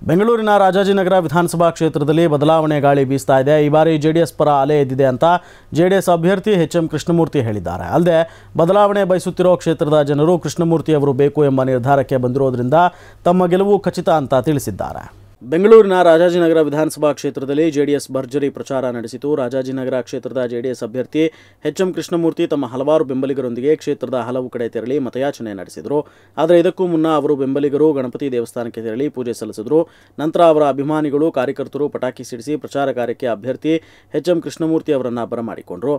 ಬೆಂಗಳೂರಿನ ರಾಜಾಜಿನಗರ ವಿಧಾನಸಭಾ ಕ್ಷೇತ್ರದಲ್ಲಿ ಬದಲಾವಣೆ ಗಾಳಿ ಬೀಸ್ತಾ ಇದೆ ಈ ಬಾರಿ ಜೆಡಿಎಸ್ ಪರ ಅಲೆ ಎದ್ದಿದೆ ಅಂತ ಜೆಡಿಎಸ್ ಅಭ್ಯರ್ಥಿ ಎಚ್ ಎಂ ಕೃಷ್ಣಮೂರ್ತಿ ಹೇಳಿದ್ದಾರೆ ಅಲ್ಲದೆ ಬದಲಾವಣೆ ಬಯಸುತ್ತಿರೋ ಕ್ಷೇತ್ರದ ಜನರು ಕೃಷ್ಣಮೂರ್ತಿ ಅವರು ಬೇಕು ಎಂಬ ನಿರ್ಧಾರಕ್ಕೆ ಬಂದಿರೋದ್ರಿಂದ ತಮ್ಮ ಗೆಲುವು ಖಚಿತ ಅಂತ ತಿಳಿಸಿದ್ದಾರೆ ಬೆಂಗಳೂರಿನ ರಾಜಾಜಿನಗರ ವಿಧಾನಸಭಾ ಕ್ಷೇತ್ರದಲ್ಲಿ ಜೆಡಿಎಸ್ ಭರ್ಜರಿ ಪ್ರಚಾರ ನಡೆಸಿತು ರಾಜಾಜಿನಗರ ಕ್ಷೇತ್ರದ ಜೆಡಿಎಸ್ ಅಭ್ಯರ್ಥಿ ಎಚ್ ಎಂ ಕೃಷ್ಣಮೂರ್ತಿ ತಮ್ಮ ಹಲವಾರು ಬೆಂಬಲಿಗರೊಂದಿಗೆ ಕ್ಷೇತ್ರದ ಹಲವು ಕಡೆ ತೆರಳಿ ಮತಯಾಚನೆ ನಡೆಸಿದರು ಆದರೆ ಇದಕ್ಕೂ ಮುನ್ನ ಅವರು ಬೆಂಬಲಿಗರು ಗಣಪತಿ ದೇವಸ್ಥಾನಕ್ಕೆ ತೆರಳಿ ಪೂಜೆ ಸಲ್ಲಿಸಿದರು ನಂತರ ಅವರ ಅಭಿಮಾನಿಗಳು ಕಾರ್ಯಕರ್ತರು ಪಟಾಕಿ ಸಿಡಿಸಿ ಪ್ರಚಾರ ಕಾರ್ಯಕ್ಕೆ ಅಭ್ಯರ್ಥಿ ಎಚ್ ಎಂ ಕೃಷ್ಣಮೂರ್ತಿ ಅವರನ್ನು ಬರಮಾಡಿಕೊಂಡರು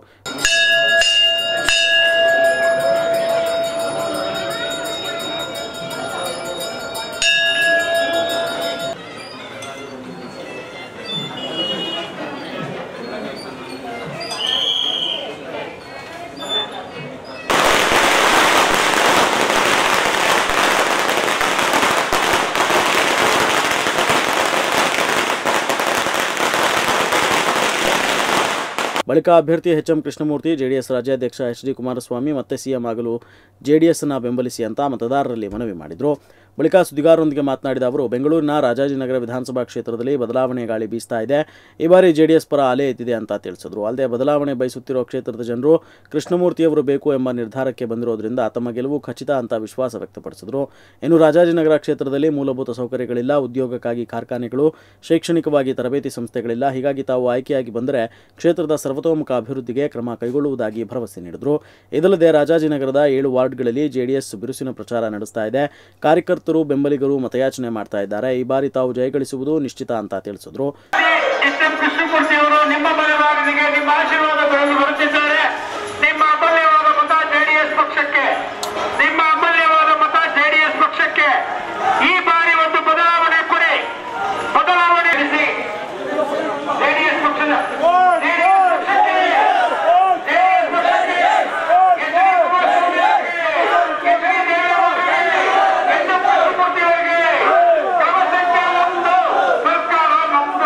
ಬಳಿಕ ಅಭ್ಯರ್ಥಿ ಎಚ್ ಎಂ ಕೃಷ್ಣಮೂರ್ತಿ ಜೆಡಿಎಸ್ ರಾಜ್ಯಾಧ್ಯಕ್ಷ ಎಚ್ ಡಿ ಕುಮಾರಸ್ವಾಮಿ ಮತ್ತೆ ಸಿಎಂ ಆಗಲು ಜೆಡಿಎಸ್ನ ಬೆಂಬಲಿಸಿ ಅಂತ ಮತದಾರರಲ್ಲಿ ಮನವಿ ಮಾಡಿದರು ಬಳಿಕ ಸುದ್ದಿಗಾರರೊಂದಿಗೆ ಮಾತನಾಡಿದ ಅವರು ಬೆಂಗಳೂರಿನ ರಾಜಾಜಿನಗರ ವಿಧಾನಸಭಾ ಕ್ಷೇತ್ರದಲ್ಲಿ ಬದಲಾವಣೆ ಗಾಳಿ ಬೀಸ್ತಾ ಇದೆ ಈ ಬಾರಿ ಜೆಡಿಎಸ್ ಪರ ಅಲೆ ಎದ್ದಿದೆ ಅಂತ ತಿಳಿಸಿದ್ರು ಅಲ್ಲದೆ ಬದಲಾವಣೆ ಬಯಸುತ್ತಿರುವ ಕ್ಷೇತ್ರದ ಜನರು ಕೃಷ್ಣಮೂರ್ತಿಯವರು ಬೇಕು ಎಂಬ ನಿರ್ಧಾರಕ್ಕೆ ಬಂದಿರೋದ್ರಿಂದ ತಮ್ಮ ಗೆಲುವು ಖಚಿತ ಅಂತ ವಿಶ್ವಾಸ ವ್ಯಕ್ತಪಡಿಸಿದರು ಇನ್ನು ರಾಜಾಜಿನಗರ ಕ್ಷೇತ್ರದಲ್ಲಿ ಮೂಲಭೂತ ಸೌಕರ್ಯಗಳಿಲ್ಲ ಉದ್ಯೋಗಕ್ಕಾಗಿ ಕಾರ್ಖಾನೆಗಳು ಶೈಕ್ಷಣಿಕವಾಗಿ ತರಬೇತಿ ಸಂಸ್ಥೆಗಳಿಲ್ಲ ಹೀಗಾಗಿ ತಾವು ಆಯ್ಕೆಯಾಗಿ ಬಂದರೆ ಕ್ಷೇತ್ರದ ಸರ್ವತೋಮುಖ ಅಭಿವೃದ್ಧಿಗೆ ಕ್ರಮ ಕೈಗೊಳ್ಳುವುದಾಗಿ ಭರವಸೆ ನೀಡಿದರು ಇದಲ್ಲದೆ ರಾಜಾಜಿನಗರದ ಏಳು ವಾರ್ಡ್ಗಳಲ್ಲಿ ಜೆಡಿಎಸ್ ಬಿರುಸಿನ ಪ್ರಚಾರ ನಡೆಸ್ತಾ ಇದೆ ಕಾರ್ಯಕರ್ತರು ಬೆಂಬಲಿಗರು ಮತಯಾಚನೆ ಮಾಡ್ತಾ ಇದ್ದಾರೆ ಈ ಬಾರಿ ತಾವು ಜಯಗಳಿಸುವುದು ನಿಶ್ಚಿತ ಅಂತ ತಿಳಿಸಿದ್ರು ಎಸ್ ಎಂ ಕೃಷ್ಣಮೂರ್ತಿ ಅವರು ನಿಮ್ಮ ಬಲಭಾಗದಿಗೆ ನಿಮ್ಮ ಆಶೀರ್ವಾದಗಳನ್ನು ಬರುತ್ತಿದ್ದಾರೆ ನಿಮ್ಮ ಅಮೂಲ್ಯವಾದ ಮತ ಜೆಡಿಎಸ್ ಪಕ್ಷಕ್ಕೆ ನಿಮ್ಮ ಅಮೂಲ್ಯವಾದ ಮತ ಜೆಡಿಎಸ್ ಪಕ್ಷಕ್ಕೆ ಈ ಬಾರಿ ಒಂದು ಬದಲಾವಣೆ ಕೊಡಿ ಬದಲಾವಣೆ ಇರಿಸಿ ಜೆಡಿಎಸ್ ಪಕ್ಷದ JDS ಪಕ್ಷಕ್ಕೆ, JDS ಪಕ್ಷಕ್ಕೆ, ಎಚ್ ಡಿ ಕುಮಾರಸ್ವಾಮಿ ಅವರಿಗೆ, ಎಚ್ ಡಿ ದೇವೇಗೌಡರಿಗೆ, ಎಸ್ ಎಂ ಕೃಷ್ಣಮೂರ್ತಿ ಅವರಿಗೆ ಜನಸಂಖ್ಯೆ ನಮ್ದು ಸರ್ಕಾರ ನಮ್ದು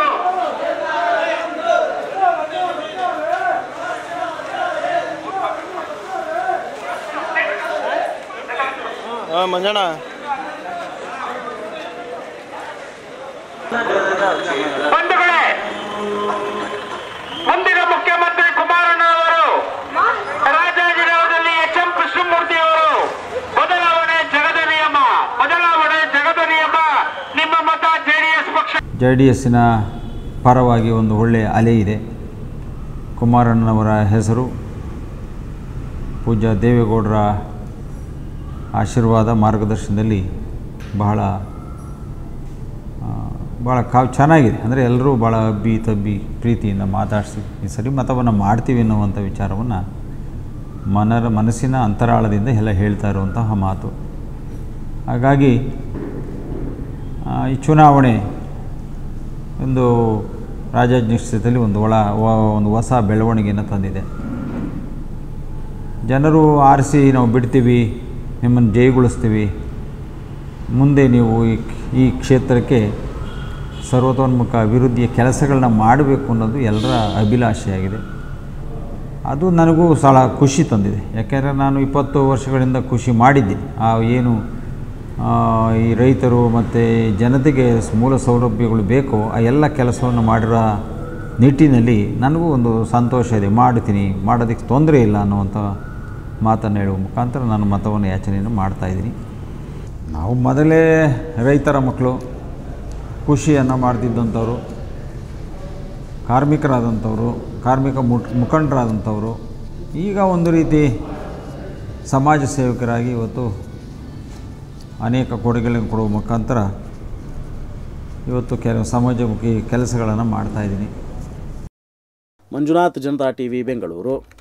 ಮಂಜಣ್ಣ ಬಂಧುಗಳೇ ಮುಂದಿನ ಮುಖ್ಯಮಂತ್ರಿ ಕುಮಾರಣ್ಣ ಅವರು ರಾಜಾಜಿನಗರದಲ್ಲಿ ಎಚ್ ಎಂ ಕೃಷ್ಣಮೂರ್ತಿ ಅವರು ಬದಲಾವಣೆ ಜಗದ ನಿಯಮ ಬದಲಾವಣೆ ಜಗದ ನಿಯಮ ನಿಮ್ಮ ಮತ ಜೆಡಿಎಸ್ ಪಕ್ಷ ಜೆ ಡಿ ಎಸ್ಸಿನ ಪರವಾಗಿ ಒಂದು ಒಳ್ಳೆಯ ಅಲೆ ಇದೆ ಕುಮಾರಣ್ಣನವರ ಹೆಸರು ಪೂಜ್ಯ ದೇವೇಗೌಡರ ಆಶೀರ್ವಾದ ಮಾರ್ಗದರ್ಶನದಲ್ಲಿ ಬಹಳ ಆ, ಭಾಳ ಕಾವು ಚೆನ್ನಾಗಿದೆ ಅಂದರೆ ಎಲ್ಲರೂ ಭಾಳ ಅಬ್ಬಿ ತಬ್ಬಿ ಪ್ರೀತಿಯಿಂದ ಮಾತಾಡಿಸಿ ಈ ಸರಿ ಮತವನ್ನು ಮಾಡ್ತೀವಿ ಅನ್ನುವಂಥ ವಿಚಾರವನ್ನು ಮನರ ಮನಸ್ಸಿನ ಅಂತರಾಳದಿಂದ ಎಲ್ಲ ಹೇಳ್ತಾ ಇರುವಂತಹ ಮಾತು ಹಾಗಾಗಿ ಆ, ಈ ಚುನಾವಣೆ ಒಂದು ರಾಜನಿಶ್ಚಿತದಲ್ಲಿ ಒಂದು ಒಳ ವ- ಒಂದು ಹೊಸ ಬೆಳವಣಿಗೆಯನ್ನು ತಂದಿದೆ ಜನರು ಆರಿಸಿ ನಾವು ಬಿಡ್ತೀವಿ ನಿಮ್ಮನ್ನು ಜಯಗೊಳಿಸ್ತೀವಿ ಮುಂದೆ ನೀವು ಈ ಈ ಕ್ಷೇತ್ರಕ್ಕೆ ಸರ್ವತೋನ್ಮುಖ ಅಭಿವೃದ್ಧಿಯ ಕೆಲಸಗಳನ್ನ ಮಾಡಬೇಕು ಅನ್ನೋದು ಎಲ್ಲರ ಅಭಿಲಾಷೆಯಾಗಿದೆ ಅದು ನನಗೂ ಸಹ ಖುಷಿ ತಂದಿದೆ ಯಾಕೆಂದರೆ ನಾನು ಇಪ್ಪತ್ತು ವರ್ಷಗಳಿಂದ ಖುಷಿ ಮಾಡಿದ್ದೀನಿ ಆ ಏನು ಆ, ಈ ರೈತರು ಮತ್ತು ಜನತೆಗೆ ಮೂಲ ಸೌಲಭ್ಯಗಳು ಬೇಕೋ ಆ ಎಲ್ಲ ಕೆಲಸವನ್ನು ಮಾಡಿರೋ ನಿಟ್ಟಿನಲ್ಲಿ ನನಗೂ ಒಂದು ಸಂತೋಷ ಇದೆ ಮಾಡ್ತೀನಿ ಮಾಡೋದಕ್ಕೆ ತೊಂದರೆ ಇಲ್ಲ ಅನ್ನುವಂಥ ಮಾತನ್ನು ಹೇಳುವ ಮುಖಾಂತರ ನಾನು ಮತವನ್ನು ಯಾಚನೆಯನ್ನು ಮಾಡ್ತಾಯಿದ್ದೀನಿ ನಾವು ಮೊದಲೇ ರೈತರ ಮಕ್ಕಳು ಖುಷಿಯನ್ನು ಮಾಡ್ತಿದ್ದಂಥವ್ರು ಕಾರ್ಮಿಕರಾದಂಥವರು ಕಾರ್ಮಿಕ ಮುಟ್ ಮುಖಂಡರಾದಂಥವರು ಈಗ ಒಂದು ರೀತಿ ಸಮಾಜ ಸೇವಕರಾಗಿ ಇವತ್ತು ಅನೇಕ ಕೊಡುಗೆಗಳನ್ನು ಕೊಡುವ ಮುಖಾಂತರ ಇವತ್ತು ಕೆಲವು ಸಮಾಜಮುಖಿ ಕೆಲಸಗಳನ್ನು ಮಾಡ್ತಾಯಿದ್ದೀನಿ ಮಂಜುನಾಥ್ ಜನತಾ ಟಿವಿ ಬೆಂಗಳೂರು